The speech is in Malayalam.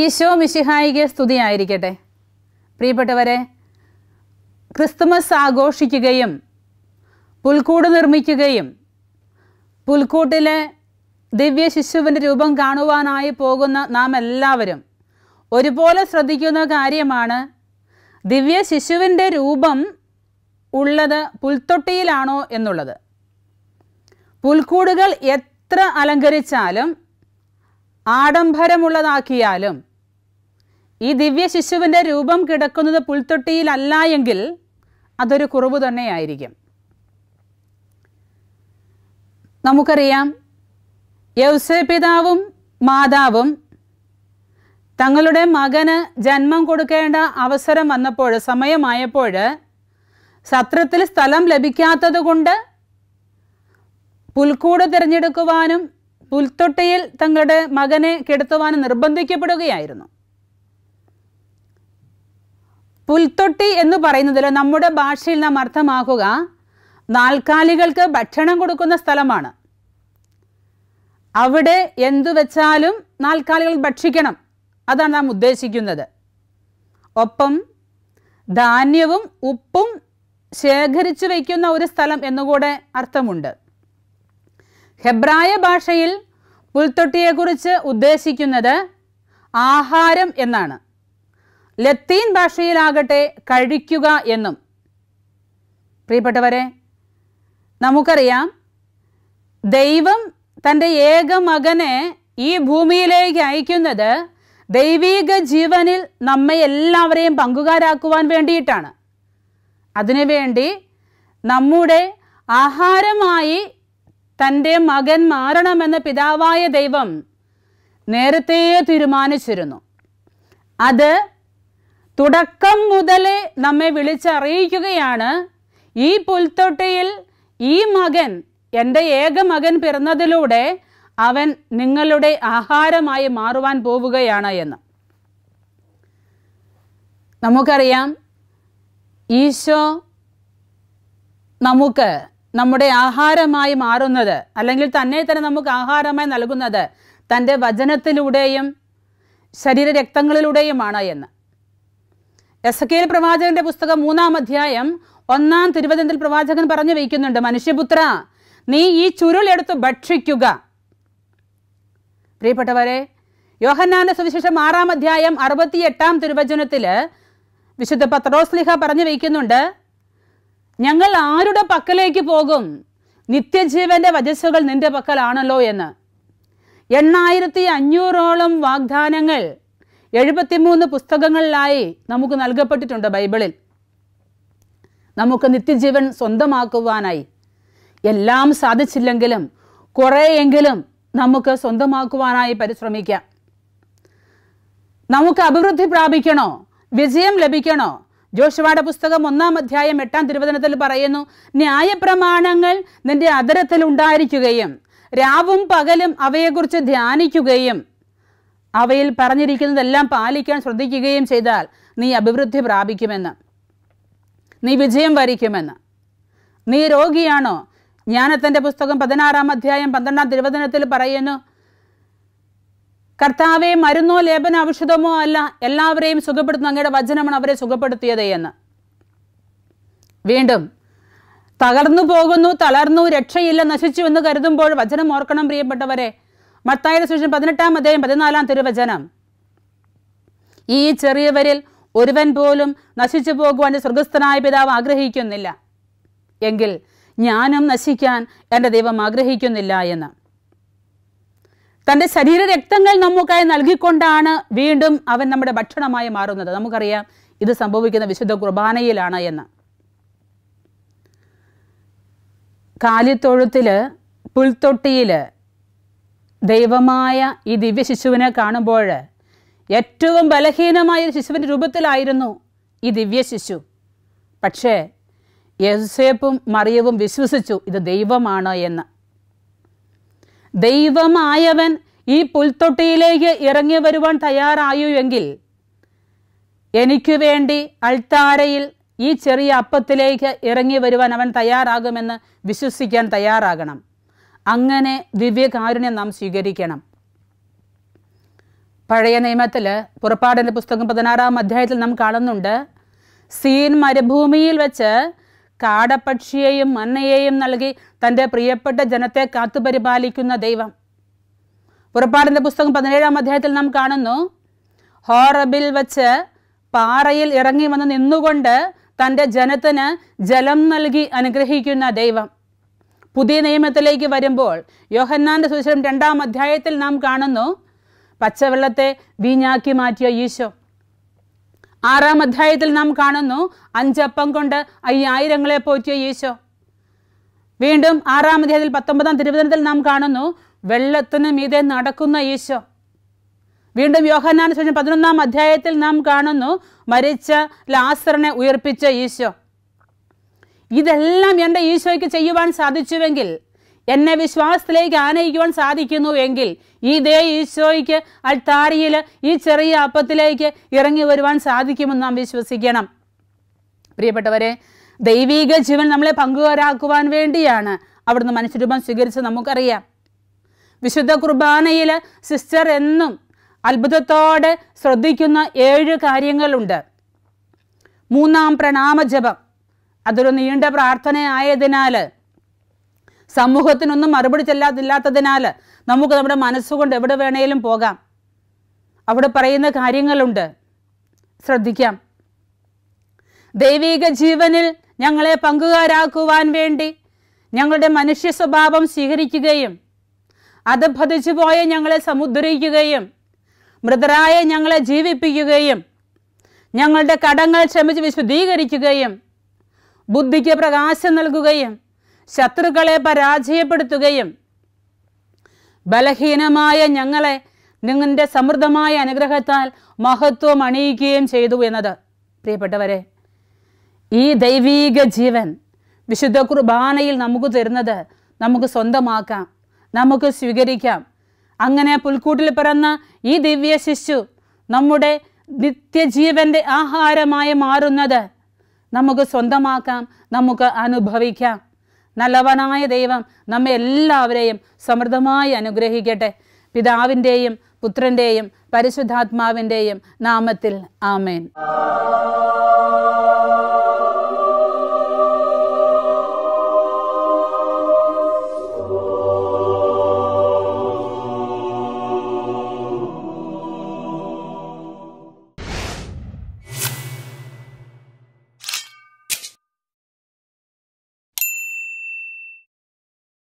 ഈശോ മിശിഹായിക്ക് സ്തുതിയായിരിക്കട്ടെ പ്രിയപ്പെട്ടവരെ ക്രിസ്തുമസ് ആഘോഷിക്കുകയും പുൽക്കൂട് നിർമ്മിക്കുകയും പുൽക്കൂട്ടിലെ ദിവ്യ ശിശുവിൻ്റെ രൂപം കാണുവാനായി പോകുന്ന നാം എല്ലാവരും ഒരുപോലെ ശ്രദ്ധിക്കുന്ന കാര്യമാണ് ദിവ്യ ശിശുവിൻ്റെ രൂപം ഉള്ളത് പുൽത്തൊട്ടിയിലാണോ എന്നുള്ളത് പുൽക്കൂടുകൾ എത്ര അലങ്കരിച്ചാലും ആഡംബരമുള്ളതാക്കിയാലും ഈ ദിവ്യ ശിശുവിൻ്റെ രൂപം കിടക്കുന്നത് പുൽത്തൊട്ടിയിലല്ല എങ്കിൽ അതൊരു കുറവ് തന്നെയായിരിക്കും നമുക്കറിയാം യൗസേ പിതാവും മാതാവും തങ്ങളുടെ മകന് ജന്മം കൊടുക്കേണ്ട അവസരം വന്നപ്പോൾ സമയമായപ്പോൾ സത്രത്തിൽ സ്ഥലം ലഭിക്കാത്തത് കൊണ്ട് പുൽക്കൂട് തിരഞ്ഞെടുക്കുവാനും പുൽത്തൊട്ടിയിൽ തങ്ങളുടെ മകനെ കിടത്തുവാനും നിർബന്ധിക്കപ്പെടുകയായിരുന്നു പുൽത്തൊട്ടി എന്ന് പറയുന്നതിൽ നമ്മുടെ ഭാഷയിൽ നാം അർത്ഥമാക്കുക നാൽക്കാലികൾക്ക് ഭക്ഷണം കൊടുക്കുന്ന സ്ഥലമാണ് അവിടെ എന്തു വെച്ചാലും നാൽക്കാലികൾ ഭക്ഷിക്കണം അതാണ് നാം ഉദ്ദേശിക്കുന്നത് ഒപ്പം ധാന്യവും ഉപ്പും ശേഖരിച്ചു വയ്ക്കുന്ന ഒരു സ്ഥലം എന്നുകൂടെ അർത്ഥമുണ്ട് ഹെബ്രായ ഭാഷയിൽ പുൽത്തൊട്ടിയെക്കുറിച്ച് ഉദ്ദേശിക്കുന്നത് ആഹാരം എന്നാണ് ലത്തീൻ ഭാഷയിലാകട്ടെ കഴിക്കുക എന്നും പ്രിയപ്പെട്ടവരെ നമുക്കറിയാം ദൈവം തൻ്റെ ഏക മകനെ ഈ ഭൂമിയിലേക്ക് അയക്കുന്നത് ദൈവീക ജീവനിൽ നമ്മെ എല്ലാവരെയും പങ്കുകാരാക്കുവാൻ വേണ്ടിയിട്ടാണ് അതിനുവേണ്ടി നമ്മുടെ ആഹാരമായി തൻ്റെ മകൻ മാറണമെന്ന് പിതാവായ ദൈവം നേരത്തെ തീരുമാനിച്ചിരുന്നു അത് തുടക്കം മുതലേ നമ്മെ വിളിച്ചറിയിക്കുകയാണ് ഈ പുൽത്തൊട്ടിയിൽ ഈ മകൻ എൻ്റെ ഏക മകൻ പിറന്നതിലൂടെ അവൻ നിങ്ങളുടെ ആഹാരമായി മാറുവാൻ പോവുകയാണ് എന്ന് നമുക്കറിയാം ഈശോ നമുക്ക് നമ്മുടെ ആഹാരമായി മാറുന്നത് അല്ലെങ്കിൽ തന്നെ തന്നെ നമുക്ക് ആഹാരമായി നൽകുന്നത് തൻ്റെ വചനത്തിലൂടെയും ശരീരരക്തങ്ങളിലൂടെയുമാണ് എന്ന് എസ് കെ പ്രവാചകന്റെ പുസ്തകം മൂന്നാം അധ്യായം ഒന്നാം തിരുവനന്തപുരത്തിൽ പ്രവാചകൻ പറഞ്ഞു വയ്ക്കുന്നുണ്ട് മനുഷ്യപുത്ര നീ ഈ ചുരുളെടുത്ത് ഭക്ഷിക്കുക പ്രിയപ്പെട്ടവരെ യോഹന്നാന്റെ സുവിശേഷം ആറാം അധ്യായം അറുപത്തി എട്ടാം തിരുവചനത്തില് വിശുദ്ധ പത്രോസ്ലിഹ പറഞ്ഞു വയ്ക്കുന്നുണ്ട് ഞങ്ങൾ ആരുടെ പക്കലേക്ക് പോകും നിത്യജീവന്റെ വജസ്സുകൾ നിന്റെ പക്കലാണല്ലോ എന്ന് എണ്ണായിരത്തി അഞ്ഞൂറോളം വാഗ്ദാനങ്ങൾ എഴുപത്തിമൂന്ന് പുസ്തകങ്ങളിലായി നമുക്ക് നൽകപ്പെട്ടിട്ടുണ്ട് ബൈബിളിൽ നമുക്ക് നിത്യജീവൻ സ്വന്തമാക്കുവാനായി എല്ലാം സാധിച്ചില്ലെങ്കിലും കുറേയെങ്കിലും നമുക്ക് സ്വന്തമാക്കുവാനായി പരിശ്രമിക്കാം നമുക്ക് അഭിവൃദ്ധി പ്രാപിക്കണോ വിജയം ലഭിക്കണോ ജോഷുവയുടെ പുസ്തകം ഒന്നാം അധ്യായം എട്ടാം തിരുവചനത്തിൽ പറയുന്നു ന്യായപ്രമാണങ്ങൾ നിന്റെ അതരത്തിൽ ഉണ്ടായിരിക്കുകയും രാവും പകലും അവയെക്കുറിച്ച് ധ്യാനിക്കുകയും അവയിൽ പറഞ്ഞിരിക്കുന്നതെല്ലാം പാലിക്കാൻ ശ്രദ്ധിക്കുകയും ചെയ്താൽ നീ അഭിവൃദ്ധി പ്രാപിക്കുമെന്ന് നീ വിജയം വരിക്കുമെന്ന് നീ രോഗിയാണോ ജ്ഞാനത്തിൻ്റെ പുസ്തകം പതിനാറാം അധ്യായം പന്ത്രണ്ടാം തിരുവചനത്തിൽ പറയുന്നു കർത്താവെ മരുന്നോ ലേപന ഔഷധമോ അല്ല എല്ലാവരെയും സുഖപ്പെടുത്തുന്ന അങ്ങയുടെ വചനമാണ് അവരെ സുഖപ്പെടുത്തിയത് എന്ന് വീണ്ടും തകർന്നു പോകുന്നു തളർന്നു രക്ഷയില്ല നശിച്ചു എന്ന് കരുതുമ്പോൾ വചനം ഓർക്കണം പ്രിയപ്പെട്ടവരെ മത്തായുടെ സുവിശേഷം പതിനെട്ടാം അധ്യായം പതിനാലാം തിരുവചനം ഈ ചെറിയവരിൽ ഒരുവൻ പോലും നശിച്ചു പോകുവാൻ സ്വർഗസ്ഥനായ പിതാവ് ആഗ്രഹിക്കുന്നില്ല എങ്കിൽ ഞാനും നശിക്കാൻ എൻ്റെ ദൈവം ആഗ്രഹിക്കുന്നില്ല എന്ന് തൻ്റെ ശരീര രക്തങ്ങൾ നമുക്കായി നൽകിക്കൊണ്ടാണ് വീണ്ടും അവൻ നമ്മുടെ ഭക്ഷണമായി മാറുന്നത് നമുക്കറിയാം ഇത് സംഭവിക്കുന്ന വിശുദ്ധ കുർബാനയിലാണ് എന്ന് കാലിത്തൊഴുത്തിൽ പുൽത്തൊട്ടിയിൽ ദൈവമായ ഈ ദിവ്യ ശിശുവിനെ കാണുമ്പോൾ ഏറ്റവും ബലഹീനമായ ഒരു ശിശുവിൻ്റെ രൂപത്തിലായിരുന്നു ഈ ദിവ്യ ശിശു പക്ഷേ യസേപ്പും മറിയവും വിശ്വസിച്ചു ഇത് ദൈവമാണ് എന്ന് ദൈവമായവൻ ഈ പുൽത്തൊട്ടിയിലേക്ക് ഇറങ്ങി വരുവാൻ തയ്യാറായു എങ്കിൽ എനിക്ക് വേണ്ടി അൾത്താരയിൽ ഈ ചെറിയ അപ്പത്തിലേക്ക് ഇറങ്ങി വരുവാൻ അവൻ തയ്യാറാകുമെന്ന് വിശ്വസിക്കാൻ തയ്യാറാകണം അങ്ങനെ ദിവ്യകാരുണ്യം നാം സ്വീകരിക്കണം പഴയ നിയമത്തിൽ പുറപ്പാടിൻ്റെ പുസ്തകം പതിനാറാം അധ്യായത്തിൽ നാം കാണുന്നുണ്ട് സീൻ മരുഭൂമിയിൽ വെച്ച് കാടപ്പക്ഷിയെയും മന്നയെയും നൽകി തൻ്റെ പ്രിയപ്പെട്ട ജനത്തെ കാത്തുപരിപാലിക്കുന്ന ദൈവം പുറപ്പാടിൻ്റെ പുസ്തകം പതിനേഴാം അധ്യായത്തിൽ നാം കാണുന്നു ഹോറബിൽ വച്ച് പാറയിൽ ഇറങ്ങി വന്ന് നിന്നുകൊണ്ട് തൻ്റെ ജനത്തിന് ജലം നൽകി അനുഗ്രഹിക്കുന്ന ദൈവം പുതിയ നിയമത്തിലേക്ക് വരുമ്പോൾ യോഹന്നാന്റെ സുവിശേഷം രണ്ടാം അധ്യായത്തിൽ നാം കാണുന്നു പച്ചവെള്ളത്തെ വീഞ്ഞാക്കി മാറ്റിയ ഈശോ ആറാം അധ്യായത്തിൽ നാം കാണുന്നു അഞ്ചപ്പം കൊണ്ട് അയ്യായിരങ്ങളെ പോറ്റിയ ഈശോ വീണ്ടും ആറാം അധ്യായത്തിൽ പത്തൊമ്പതാം തിരുവനന്തപുരത്തിൽ നാം കാണുന്നു വെള്ളത്തിന് മീതെ നടക്കുന്ന ഈശോ വീണ്ടും യോഹന്നാൻ സുവിശേഷം പതിനൊന്നാം അധ്യായത്തിൽ നാം കാണുന്നു മരിച്ച ലാസറിനെ ഉയർപ്പിച്ച ഈശോ ഇതെല്ലാം എൻ്റെ ഈശോയ്ക്ക് ചെയ്യുവാൻ സാധിച്ചുവെങ്കിൽ എന്നെ വിശ്വാസത്തിലേക്ക് ആനയിക്കുവാൻ സാധിക്കുന്നു എങ്കിൽ ഈ ദേ ഈശോയ്ക്ക് അൾത്താരിയിൽ ഈ ചെറിയ അപ്പത്തിലേക്ക് ഇറങ്ങി വരുവാൻ സാധിക്കുമെന്ന് നാം വിശ്വസിക്കണം പ്രിയപ്പെട്ടവരെ ദൈവീക ജീവൻ നമ്മളെ പങ്കുകാരാക്കുവാൻ വേണ്ടിയാണ് അവിടുന്ന് മനുഷ്യരൂപം സ്വീകരിച്ച് നമുക്കറിയാം വിശുദ്ധ കുർബാനയിൽ സിസ്റ്റർ എന്നും അത്ഭുതത്തോടെ ശ്രദ്ധിക്കുന്ന ഏഴ് കാര്യങ്ങളുണ്ട് മൂന്നാം പ്രണാമജപം അതൊരു നീണ്ട പ്രാർത്ഥനയായതിനാൽ സമൂഹത്തിനൊന്നും മറുപടി ചെല്ലാതില്ലാത്തതിനാൽ നമുക്ക് നമ്മുടെ മനസ്സുകൊണ്ട് എവിടെ വേണേലും പോകാം അവിടെ പറയുന്ന കാര്യങ്ങളുണ്ട് ശ്രദ്ധിക്കാം ദൈവിക ജീവനിൽ ഞങ്ങളെ പങ്കുകാരാക്കുവാൻ വേണ്ടി ഞങ്ങളുടെ മനുഷ്യ സ്വഭാവം സ്വീകരിക്കുകയും അധപതിച്ചു പോയ ഞങ്ങളെ സമുദ്രിക്കുകയും മൃതരായ ഞങ്ങളെ ജീവിപ്പിക്കുകയും ഞങ്ങളുടെ കടങ്ങൾ ക്ഷമിച്ച് വിശുദ്ധീകരിക്കുകയും ബുദ്ധിക്ക് പ്രകാശം നൽകുകയും ശത്രുക്കളെ പരാജയപ്പെടുത്തുകയും ബലഹീനമായ ഞങ്ങളെ നിങ്ങളുടെ സമൃദ്ധമായ അനുഗ്രഹത്താൽ മഹത്വം അണിയിക്കുകയും ചെയ്തു എന്നത് പ്രിയപ്പെട്ടവരെ ഈ ദൈവീക ജീവൻ വിശുദ്ധ കുർബാനയിൽ നമുക്ക് തരുന്നത് നമുക്ക് സ്വന്തമാക്കാം നമുക്ക് സ്വീകരിക്കാം അങ്ങനെ പുൽക്കൂട്ടിൽ പിറന്ന ഈ ദിവ്യ ശിശു നമ്മുടെ നിത്യജീവന്റെ ആഹാരമായി മാറുന്നത് നമുക്ക് സ്വന്തമാക്കാം നമുക്ക് അനുഭവിക്കാം നല്ലവനായ ദൈവം നമ്മെ എല്ലാവരെയും സമൃദ്ധമായി അനുഗ്രഹിക്കട്ടെ പിതാവിൻ്റെയും പുത്രൻ്റെയും പരിശുദ്ധാത്മാവിൻ്റെയും നാമത്തിൽ ആമേൻ